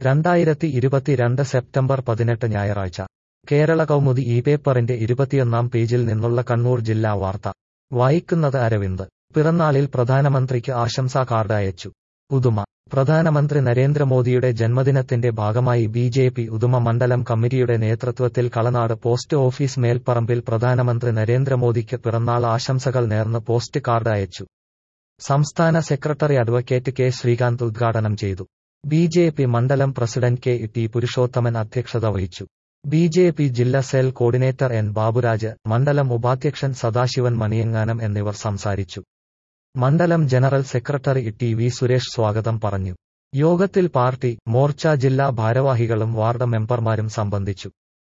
രണ്ടായിരത്തി ഇരുപത്തിരണ്ട് സെപ്റ്റംബർ പതിനെട്ട് ഞായറാഴ്ച കേരള കൗമുദി ഈ പേപ്പറിന്റെ ഇരുപത്തിയൊന്നാം പേജിൽ നിന്നുള്ള കണ്ണൂർ ജില്ലാ വാർത്ത വായിക്കുന്നത് അരവിന്ദ് പിറന്നാളിൽ പ്രധാനമന്ത്രിക്ക് ആശംസാ കാർഡ് അയച്ചു ഉദുമ പ്രധാനമന്ത്രി നരേന്ദ്രമോദിയുടെ ജന്മദിനത്തിന്റെ ഭാഗമായി ബി ജെ പി ഉദുമ മണ്ഡലം കമ്മിറ്റിയുടെ നേതൃത്വത്തിൽ കളനാട് പോസ്റ്റ് ഓഫീസ് മേൽപ്പറമ്പിൽ പ്രധാനമന്ത്രി നരേന്ദ്രമോദിക്ക് പിറന്നാൾ ആശംസകൾ നേർന്ന് പോസ്റ്റ് കാർഡ് അയച്ചു സംസ്ഥാന സെക്രട്ടറി അഡ്വക്കേറ്റ് കെ ശ്രീകാന്ത് ഉദ്ഘാടനം ചെയ്തു ബി ജെ പി മണ്ഡലം പ്രസിഡന്റ് കെ ടി പുരുഷോത്തമൻ അധ്യക്ഷത വഹിച്ചു ബി ജെ പി ജില്ലാ സെൽ കോർഡിനേറ്റർ എൻ ബാബുരാജ് മണ്ഡലം ഉപാധ്യക്ഷൻ സദാശിവൻ മണിയങ്ങാനം എന്നിവർ സംസാരിച്ചു മണ്ഡലം general secretary T V Suresh സ്വാഗതം പറഞ്ഞു യോഗത്തിൽ പാർട്ടി മോർച്ച ജില്ലാ ഭാരവാഹികളും വാർഡ് മെമ്പർമാരും സംബന്ധിച്ചു